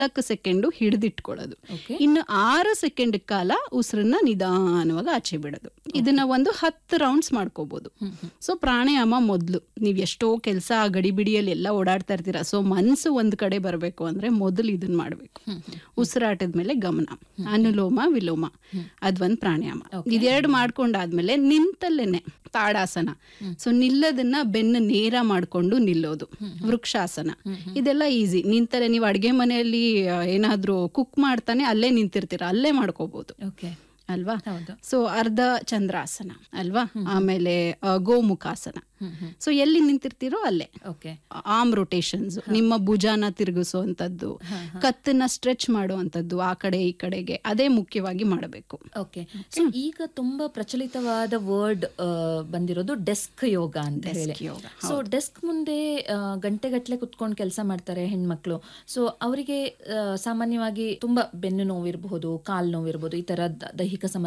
ನಾಲ್ಕು second ಹಿಡಿದಿಟ್ಕೊಳ್ಳೋದು okay ಇನ್ನು ಆರು ಸೆಕೆಂಡ್ ಕಾಲ ಉಸಿರನ್ನ ನಿಧಾನವಾಗಿ ಆಚೆ ಬಿಡೋದು ಇದನ್ನ ಒಂದು ಹತ್ತು ರೌಂಡ್ಸ್ ಮಾಡ್ಕೋಬಹುದು ಸೊ ಪ್ರಾಣಾಯಾಮ ಮೊದಲು ನೀವು ಎಷ್ಟೋ ಕೆಲಸ ಗಡಿಬಿಡಿಯಲ್ಲಿ ಎಲ್ಲ ಓಡಾಡ್ತಾ ಇರ್ತೀರಾ ಸೊ ಮನ್ಸು ಒಂದ್ ಕಡೆ ಬರಬೇಕು ಅಂದ್ರೆ ಮೊದಲು ಇದನ್ನ ಮಾಡಬೇಕು ಉಸಿರಾಟದ ಮೇಲೆ ಗಮನ ಅನುಲೋಮ ವಿಲೋಮ ಅದೊಂದು ಪ್ರಾಣಾಯಾಮ ಇದೆರಡು ಮಾಡ್ಕೊಂಡಾದ್ಮೇಲೆ ನಿಂತಲ್ಲೇನೆ ತಾಡಾಸನ ಸೊ ನಿಲ್ಲೋದನ್ನ ಬೆನ್ನು ನೇರ ಮಾಡ್ಕೊಂಡು ನಿಲ್ಲೋದು ವೃಕ್ಷಾಸನ ಇದೆಲ್ಲ ಈಸಿ ನಿಂತಲ್ಲೇ ನೀವು ಅಡ್ಗೆ ಮನೆಯಲ್ಲಿ ಆ, ಏನಾದ್ರೂ ಕುಕ್ ಮಾಡ್ತಾನೆ ಅಲ್ಲೇ ನಿಂತಿರ್ತೀರ ಅಲ್ಲೇ ಮಾಡ್ಕೋಬಹುದು ಓಕೆ ಅಲ್ವಾ ಹೌದು ಸೊ ಅರ್ಧ ಚಂದ್ರಾಸನ ಅಲ್ವಾ ಆಮೇಲೆ ಆ, ಗೋಮುಖಾಸನ ಸೊ ಎಲ್ಲಿ ನಿಂತಿರ್ತೀರೋ ಅಲ್ಲೇ ಓಕೆ ಆರ್ಮ್ ರೊಟೇಷನ್ಸ್ ನಿಮ್ಮ ಭುಜಾನ ತಿರುಗಿಸುವಂತದ್ದು ಕತ್ತನ್ನ ಸ್ಟ್ರೆಚ್ ಮಾಡುವಂತದ್ದು ಆ ಕಡೆ ಈ ಕಡೆಗೆ ಅದೇ ಮುಖ್ಯವಾಗಿ ಮಾಡಬೇಕು ಓಕೆ ಸೊ ಈಗ ತುಂಬಾ ಪ್ರಚಲಿತವಾದ ವರ್ಡ್ ಬಂದಿರೋದು ಡೆಸ್ಕ್ ಯೋಗ ಅಂತ ಹೇಳಿ ಯೋಗ, ಸೊ ಡೆಸ್ಕ್ ಮುಂದೆ ಆ, ಗಂಟೆಗಟ್ಲೆ ಕುತ್ಕೊಂಡು ಕೆಲಸ ಮಾಡ್ತಾರೆ ಹೆಣ್ಮಕ್ಳು ಸೊ ಅವರಿಗೆ ಸಾಮಾನ್ಯವಾಗಿ ತುಂಬಾ ಬೆನ್ನು ನೋವಿರಬಹುದು ಕಾಲು ನೋವಿರಬಹುದು ಈ ತರ ದ- ದೈಹಿಕ ಸಮಸ್ಯೆ